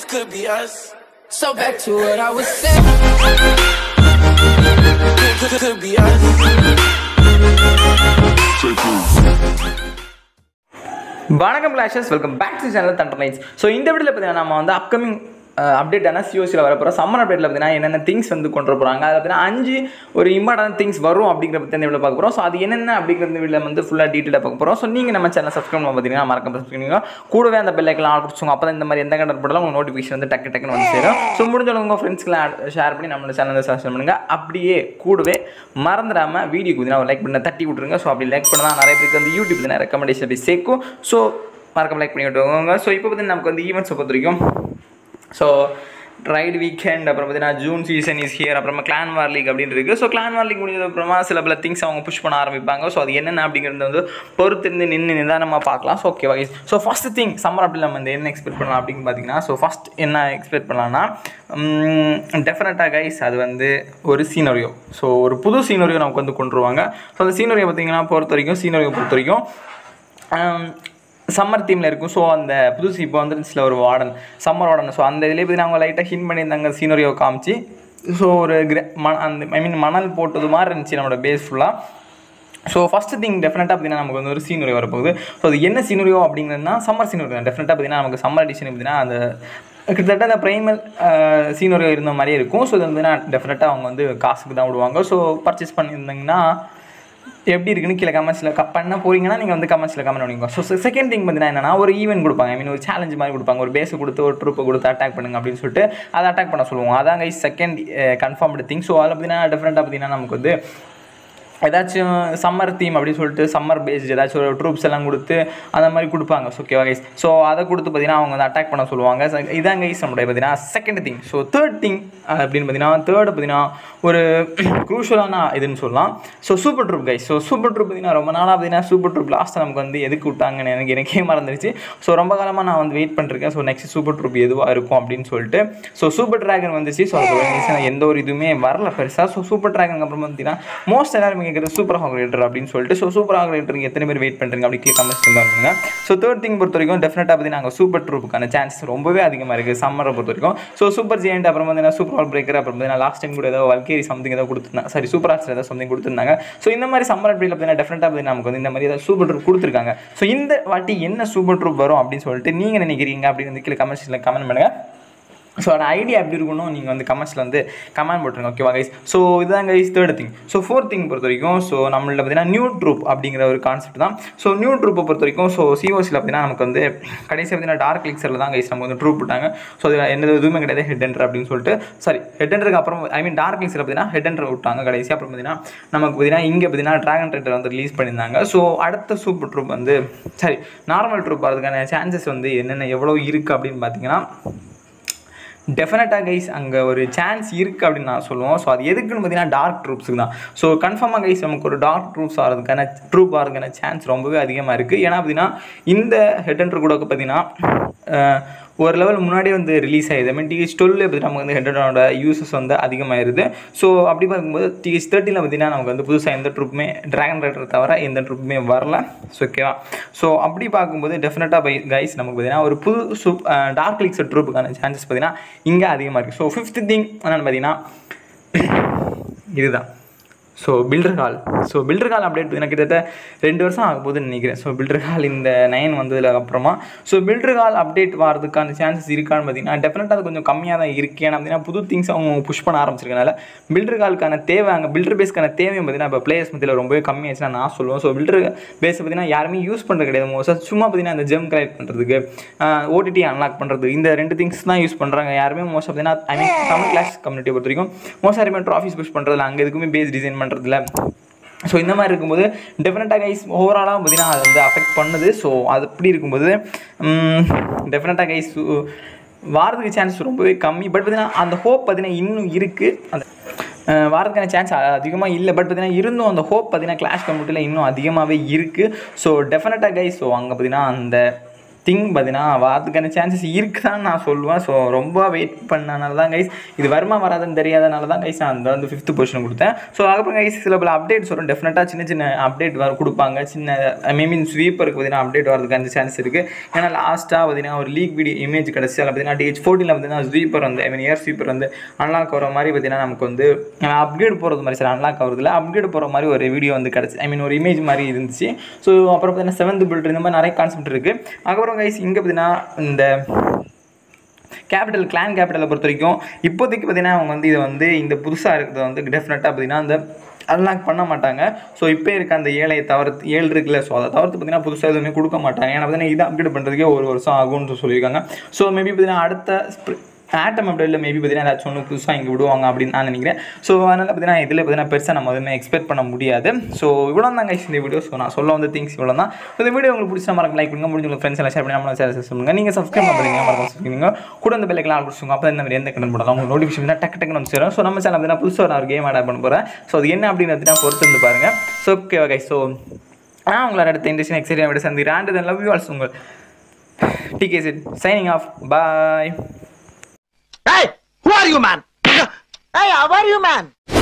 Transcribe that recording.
this could be us. So back to what I was saying. Could, could, could be us. வணக்கம் clashers welcome back to channel thunder lines so இந்த வீடியோவில் பார்த்தீங்கன்னா நம்ம வந்து upcoming அப்டேட்டான சிஓசியில் வர போகிறோம் summer அப்டேட்டில் பார்த்தீங்கன்னா என்னென்ன திங்ஸ் வந்து கொண்டு வர போகிறாங்க அதில் பார்த்தீங்கன்னா அஞ்சு ஒரு இம்பார்ட்டன்ட் திங்ஸ் வரும் அப்படிங்கிற பற்றி இந்த வீடியோ பார்க்க போகிறோம் ஸோ அது என்னென்ன அப்படிங்கிற இந்த வீடியோவில் வந்து ஃபுல்லாக டீட்டெயிலாக பார்க்க போகிறோம் ஸோ நீங்கள் நம்ம சேனல் சப்ஸ்கிரைப் பண்ண பார்த்தீங்கன்னா மறக்காம சப்ஸ்கிரைப் பண்ணுங்க கூடவே அந்த பெல் ஐக்கெல்லாம் ஆள் கொடுத்துங்க அப்போ தான் இந்த மாதிரி எந்த கண்டென்ட் போட்டாலும் உங்கள் நோட்டிஃபிகேஷன் வந்து டக்கு டக்குன்னு வந்து சேரும் ஸோ முடிஞ்சவங்க உங்கள் ஃப்ரெண்ட்ஸ்க்கெலாம் ஷேர் பண்ணி நம்மளோட சேனல் வந்து சப்ஸ்கிரைப் பண்ணுங்க அப்படியே கூடவே மறந்துடாமல் வீடியோக்கு பார்த்தீங்கன்னா ஒரு லைக் பண்ண தட்டி விட்ருங்க ஸோ அப்படி லைக் பண்ணால் நிறைய பேருக்கு வந்து யூடியூப் பார்த்தீங்கன்னா ரெக்கமெண்டேஷன் போய் சேர்க்கும் ஸோ மறக்காம லைக் பண்ணி விட்டுவாங்க ஸோ இப்போ பார்த்தீங்கன்னா நமக்கு வந்து ஈவெண்ட்ஸை பொறுத்த வரைக்கும் ஸோ ரைடு வீக்கெண்ட் அப்புறம் பார்த்தீங்கன்னா ஜூன் சீசன் இஸ் ஹியர் அப்புறமா கிளான் வார் லீக் அப்படின்னு இருக்குது ஸோ கிளான் வார் லீக் முடிஞ்சது அப்புறமா சில பல திங்ஸ் அவங்க புஷ் பண்ண ஆரம்பிப்பாங்க ஸோ அது என்னென்ன அப்படிங்கிறது வந்து பொறுத்திருந்து நின்று நிதானமாக பார்க்கலாம் ஸோ ஓகே வகை ஸோ ஃபஸ்ட் திங் சம்மர் அப்படி நம்ம வந்து என்ன எக்ஸ்பெக்ட் பண்ணலாம் அப்படின்னு பார்த்தீங்கன்னா ஸோ ஃபஸ்ட் என்ன எக்ஸ்பெக்ட் பண்ணலாம்னா டெஃபினட்டாக கைஸ் அது வந்து ஒரு சீனரியோ ஸோ ஒரு புது சீனரியோ நமக்கு வந்து கொண்டு வருவாங்க ஸோ அந்த சீனரியோ பார்த்தீங்கன்னா பொறுத்த வரைக்கும் சீனரியோ பொறுத்த வரைக்கும் சம்மர் தீமில் இருக்கும் ஸோ அந்த புதுசு இப்போ வந்துருச்சுல ஒரு வார்டன் சம்மர் வார்டன் ஸோ அந்த இதுலேயே பார்த்தீங்கன்னா அவங்க லைட்டாக ஹின் பண்ணியிருந்தாங்க சீனரியோ காமிச்சு ஸோ ஒரு கிர ம அந்த ஐ மீன் மணல் போட்டது மாதிரி இருந்துச்சு நம்மளோட பேஸ் ஃபுல்லாக ஸோ ஃபஸ்ட்டு திங் டெஃபினட்டாக பார்த்தீங்கன்னா நமக்கு வந்து ஒரு சீனரியோ வரப்போகுது ஸோ அது என்ன சீனரியோ அப்படிங்கிறதுனா சம்மர் சீனரியோ டெஃபினட்டாக பார்த்தீங்கன்னா நமக்கு சம்மர் எடிஷன் பார்த்தீங்கன்னா அந்த கிட்டத்தட்ட அந்த ப்ரைமல் சீனரியோ இருந்த மாதிரியே இருக்கும் ஸோ இது வந்து டெஃபினட்டாக அவங்க வந்து காசுக்கு தான் விடுவாங்க ஸோ பர்ச்சேஸ் பண்ணியிருந்தாங்கன்னா எப்படி இருக்குன்னு கீழே கமெண்ட்ஸில் க பண்ண போறீங்கன்னா நீங்கள் வந்து கமெண்ட்ஸில் கமெண்ட் பண்ணிக்கோ ஸோ செகண்ட் திங் பார்த்தீங்கன்னா என்னன்னா ஒரு ஈவெண்ட் கொடுப்பாங்க ஐ மீன் ஒரு சேலஞ்ச் மாதிரி கொடுப்பாங்க ஒரு பேஸை கொடுத்து ஒரு ட்ரூப்பை கொடுத்து அட்டாக் பண்ணுங்க அப்படின்னு சொல்லிட்டு அதை அட்டாக் பண்ண சொல்லுவோம் அதாங்க செகண்ட் கன்ஃபார்ம்டு திங் ஸோ அதில் பார்த்தீங்கன்னா டிஃப்ரெண்ட்டாக பார்த்தீங்கன்னா நமக்கு வந்து ஏதாச்சும் சம்மர் தீம் அப்படின்னு சொல்லிட்டு சம்மர் பேஸ்ட் ஏதாச்சும் ஒரு ட்ரூப்ஸ் எல்லாம் கொடுத்து அந்த மாதிரி கொடுப்பாங்க ஸோ ஓகேவா கைஸ் ஸோ அதை கொடுத்து பார்த்தீங்கன்னா அவங்க வந்து அட்டாக் பண்ண சொல்லுவாங்க So, இதான் கைஸ் நம்மளுடைய பார்த்தீங்கன்னா second thing so third thing அப்படின்னு பார்த்தீங்கன்னா தேர்டு பார்த்தீங்கன்னா ஒரு க்ரூஷலான இதுன்னு சொல்லலாம் so super troop guys so super troop பார்த்தீங்கன்னா ரொம்ப நாளாக பார்த்தீங்கன்னா சூப்பர் ட்ரூப் லாஸ்ட்டாக நமக்கு வந்து எதுக்கு விட்டாங்கன்னு எனக்கு எனக்கே மறந்துருச்சு ஸோ ரொம்ப காலமாக நான் வந்து வெயிட் பண்ணிருக்கேன் ஸோ நெக்ஸ்ட் சூப்பர் ட்ரூப் எதுவாக இருக்கும் அப்படின்னு சொல்லிட்டு ஸோ சூப்பர் ட்ராகன் வந்துச்சு ஸோ அது reason எந்த ஒரு இதுவுமே வரல பெருசாக ஸோ சூப்பர் ட்ராகன் அப்புறம் பார்த்தீங்கன்னா மோஸ்ட் எல்லாரும் கேட்குறது சூப்பர் ஹாக்ரேட்டர் அப்படின்னு சொல்லிட்டு ஸோ சூப்பர் ஹாக்ரேட்டருக்கு எத்தனை பேர் வெயிட் பண்ணுறீங்க அப்படி கீழே கமெண்ட்ஸ் இருந்தாங்க ஸோ தேர்ட் திங் பொறுத்த வரைக்கும் டெஃபினட்டாக பார்த்தீங்கன்னா நாங்கள் சூப்பர் ட்ரூப்புக்கான சான்சஸ் ரொம்பவே அதிகமாக இருக்குது சம்மரை பொறுத்த வரைக்கும் ஸோ சூப்பர் ஜெயண்ட் அப்புறம் பார்த்தீங்கன்னா சூப்பர் ஆல் பிரேக்கர் அப்புறம் பார்த்தீங்கன்னா லாஸ்ட் டைம் கூட ஏதோ வல்கேரி சம்திங் ஏதோ கொடுத்துருந்தாங்க சாரி சூப்பர் ஆர்ட்ஸ் ஏதோ சம்திங் கொடுத்துருந்தாங்க ஸோ இந்த மாதிரி சம்மர் அப்டேட்டில் பார்த்தீங்கன்னா டெஃபினட்டாக பார்த்தீங்கன்னா நமக்கு வந்து இந்த மாதிரி ஏதாவது சூப்பர் ட்ரூப் கொடுத்துருக்காங்க ஸோ இந்த வாட்டி என்ன சூப்பர் ட்ரூப் வரும் அப்படின்னு சொல்லிட்டு நீங்கள் நினைக்கிறீங்க அப்படின்னு வந்து கீழே கமெண்ட்ஸில் கமெண்ட் பண்ணுங்கள் ஸோ அந்த ஐடியா எப்படி இருக்கணும் நீங்கள் வந்து கமெண்ட்ஸில் வந்து கமெண்ட் போட்டுருங்க ஓகேவா கைஸ் ஸோ இதுதான் guys third thing so fourth thing பொறுத்த வரைக்கும் ஸோ நம்மள்ட்ட பார்த்தீங்கன்னா நியூ ட்ரூப் அப்படிங்கிற ஒரு கான்செப்ட் தான் ஸோ நியூ ட்ரூப்பை பொறுத்த வரைக்கும் ஸோ சிஓசியில் பார்த்தீங்கன்னா நமக்கு வந்து கடைசி பார்த்தீங்கன்னா டார்க் லிக்ஸரில் தான் கைஸ் நமக்கு வந்து ட்ரூப் விட்டாங்க ஸோ அது எந்த எதுவுமே கிடையாது ஹெட் என்டர் அப்படின்னு சொல்லிட்டு சாரி ஹெட் என்டருக்கு அப்புறம் ஐ மீன் டார்க் லிக்ஸில் பார்த்தீங்கன்னா ஹெட் என்டர் விட்டாங்க கடைசி அப்புறம் பார்த்தீங்கன்னா நமக்கு பார்த்தீங்கன்னா இங்கே பார்த்தீங்கன்னா ட்ராகன் ரைட்டர் வந்து ரிலீஸ் பண்ணியிருந்தாங்க ஸோ அடுத்த சூப்பர் ட்ரூப் வந்து சாரி நார்மல் ட்ரூப் வரதுக்கான சான்சஸ் வந்து என்னென்ன எவ்வளோ இருக்குது அப்படின்னு பார்த்தீங்கன்னா டெஃபினட்டாக கைஸ் அங்கே ஒரு சான்ஸ் இருக்குது அப்படின்னு நான் சொல்லுவோம் ஸோ அது எதுக்குன்னு பார்த்தீங்கன்னா டார்க் ட்ரூப்ஸுக்கு தான் ஸோ கன்ஃபார்மாக கைஸ் நமக்கு ஒரு டார்க் ட்ரூப்ஸ் ஆகிறதுக்கான ட்ரூப் ஆகிறதுக்கான சான்ஸ் ரொம்பவே அதிகமாக இருக்குது ஏன்னா பார்த்தீங்கன்னா இந்த ஹெட் அண்ட் கூட பார்த்தீங்கன்னா அஹ், ஒரு லெவல் முன்னாடியே வந்து ரிலீஸ் ஆகிடுது ஐ மீன் டிஹெச் டுவெல் பார்த்து நமக்கு வந்து ஹெட்டனோட யூசஸ் வந்து அதிகமாகிருது ஸோ அப்படி பார்க்கும்போது டிஹெச் தேர்ட்டியில் பார்த்தீங்கன்னா நமக்கு வந்து புதுசாக எந்த ட்ரூப்புமே ட்ராகன் ரைடர் தவிர எந்த ட்ரூப்புமே வரல ஸோ ஓகேவா ஸோ அப்படி பார்க்கும்போது டெஃபினட்டாக பை கைஸ் நமக்கு பார்த்தீங்கன்னா ஒரு புது சூப் டார்க் லீக்ஸ் ட்ரூப்புக்கான சான்சஸ் பார்த்தீங்கன்னா இங்கே அதிகமாக இருக்குது ஸோ ஃபிஃப்த் திங் என்னென்னு பார்த்தீங்கன்னா இதுதான் so builder hall so builder hall update பார்த்தீங்கன்னா கிட்டத்தட்ட ரெண்டு வருஷம் ஆக போகுதுன்னு நினைக்கிறேன் ஸோ பில்டர் கால் இந்த நைன் வந்ததுல அப்புறமா ஸோ பில்டர் கால் அப்டேட் வரதுக்கான சான்சஸ் இருக்கான்னு பார்த்தீங்கன்னா டெஃபினட்டாக அது கொஞ்சம் கம்மியாக தான் இருக்கு ஏன்னா பார்த்தீங்கன்னா புது திங்ஸ் அவங்க புஷ் பண்ண ஆரம்பிச்சிருக்கனால பில்டர் காலுக்கான தேவை அங்கே பில்டர் பேஸ்க்கான தேவையும் பார்த்தீங்கன்னா இப்போ பிளேயர்ஸ் மத்தியில் ரொம்பவே கம்மியாச்சுன்னா நான் சொல்லுவேன் ஸோ பில்டர் பேஸ் பார்த்தீங்கன்னா யாருமே யூஸ் பண்ணுறது கிடையாது மோஸ்ட்டாக சும்மா பார்த்தீங்கன்னா அந்த ஜெம் கலெக்ட் பண்ணுறதுக்கு ஓடிடி அன்லாக் பண்ணுறது இந்த ரெண்டு திங்ஸ் தான் யூஸ் பண்ணுறாங்க யாருமே மோஸ்ட் பார்த்தீங்கன்னா I mean Tamil clash community பொறுத்த வரைக்கும் மோஸ்ட் யாருமே ட்ராஃபிஸ் புஷ் பண்ணுறதுல அங்கே எதுக்குமே பேஸ் டிசைன் பண்ணுறதுல ஸோ இந்த மாதிரி இருக்கும்போது டெஃபினட்டாக கைஸ் ஓவராலாக பார்த்தீங்கன்னா அது வந்து அஃபெக்ட் பண்ணுது ஸோ அது அப்படி இருக்கும்போது டெஃபினட்டாக கைஸ் வாரதுக்கு சான்ஸ் ரொம்பவே கம்மி பட் பார்த்தீங்கன்னா அந்த ஹோப் பார்த்தீங்கன்னா இன்னும் இருக்குது அந்த அஹ் வாரதுக்கான சான்ஸ் அதிகமாக இல்லை பட் பார்த்தீங்கன்னா இருந்தும் அந்த ஹோப் பார்த்தீங்கன்னா கிளாஷ் கம்யூனிட்டியில் இன்னும் அதிகமாகவே இருக்குது ஸோ டெஃபினட்டாக கைஸ் ஸோ அங்கே பார்த்தீங்கன்னா அந்த திங் பார்த்தீங்கன்னா வரதுக்கான சான்சஸ் இருக்குதான்னு நான் சொல்லுவேன் ஸோ ரொம்ப வெயிட் பண்ணனால தான் கைஸ் இது வருமா வராதுன்னு தெரியாதனால தான் கைஸ் நான் அந்த வந்து ஃபிஃப்த் பொசிஷன் கொடுத்தேன் ஸோ அதுக்கப்புறம் கைஸ் சில பல அப்டேட்ஸ் வரும் டெஃபினட்டாக சின்ன சின்ன அப்டேட் வர கொடுப்பாங்க சின்ன ஐ மீன் ஸ்வீப்பருக்கு பார்த்தீங்கன்னா அப்டேட் வரதுக்கான சான்ஸ் இருக்குது ஏன்னா லாஸ்ட்டாக பார்த்தீங்கன்னா ஒரு லீக் வீடியோ இமேஜ் கிடச்சி அதில் பார்த்தீங்கன்னா டிஹெச் ஃபோர்டீனில் பார்த்தீங்கன்னா ஸ்வீப்பர் வந்து ஐ மீன் ஏர் ஸ்வீப்பர் வந்து அன்லாக் வர மாதிரி பார்த்தீங்கன்னா நமக்கு வந்து அப்கிரேட் போகிறது மாதிரி சார் அன்லாக் ஆகுறதுல அப்கிரேட் போகிற மாதிரி ஒரு வீடியோ வந்து கிடச்சி ஐ மீன் ஒரு இமேஜ் மாதிரி இருந்துச்சு ஸோ அப்புறம் பார்த்தீங்கன்னா செவன்த் பில்ட் இந்த மாதிரி நிறைய கான்செப்ட் இருக்குது அதுக்கப்புறம் கைஸ் இங்கே பார்த்தீங்கன்னா இந்த கேபிட்டல் கிளான் கேபிட்டலை பொறுத்த வரைக்கும் இப்போதைக்கு பார்த்தீங்கன்னா அவங்க வந்து இதை வந்து இந்த புதுசாக இருக்கிறத வந்து டெஃபினட்டாக பார்த்தீங்கன்னா அந்த அன்லாக் பண்ண மாட்டாங்க ஸோ இப்போ இருக்க அந்த ஏழையை தவிர்த்து ஏழு இருக்குல்ல ஸோ அதை தவிர்த்து பார்த்தீங்கன்னா புதுசாக எதுவுமே கொடுக்க மாட்டாங்க ஏன்னா பார்த்தீங்கன்னா இதை அப்டேட் பண்ணுறதுக்கே ஒரு வருஷம் ஆகும்னு சொல்லியிருக்காங்க ஸோ மேபி பார்த்தீங்கன்னா அடுத்த ஆட்டம் அப்டேட்டில் மேபி பார்த்தீங்கன்னா ஏதாச்சும் ஒன்று புதுசாக இங்கே விடுவாங்க அப்படின்னு நான் நினைக்கிறேன் ஸோ அதனால் பார்த்தீங்கன்னா இதில் பார்த்தீங்கன்னா பெருசாக நம்ம எதுவுமே எக்ஸ்பெக்ட் பண்ண முடியாது ஸோ இவ்வளோ தான் கைஸ் இந்த வீடியோ ஸோ நான் சொல்ல வந்த திங்ஸ் இவ்வளோ தான் ஸோ இந்த வீடியோ உங்களுக்கு பிடிச்சா மறக்க லைக் பண்ணுங்க முடிஞ்ச ஃப்ரெண்ட்ஸ் எல்லாம் ஷேர் பண்ணி நம்மளும் ஷேர் பண்ணுங்க நீங்கள் சப்ஸ்கிரைப் பண்ணுறீங்க மறக்க சொல்லுங்க கூட அந்த பெல்லைக்கெல்லாம் ஆள் பிடிச்சிங்க அப்போ இந்த மாதிரி எந்த கடன் போடலாம் உங்களுக்கு நோட்டிஃபிகேஷன் டக்கு டக்குன்னு வந்து சேரும் ஸோ நம்ம சேனல் பார்த்தீங்கன்னா புதுசாக நான் ஒரு கேம் ஆட் பண்ண போகிறேன் ஸோ அது என்ன அப்படின்னு பார்த்தீங்கன்னா பொறுத்து வந்து பாருங்கள் so okay guys so ah உங்களோட அடுத்த இண்டஸ்ட்ரி எக்ஸைட் விட சந்திக்கிறேன் and then love you all உங்கள் DK Sid signing off bye Hey, who are you, man? Hey, how are you, man?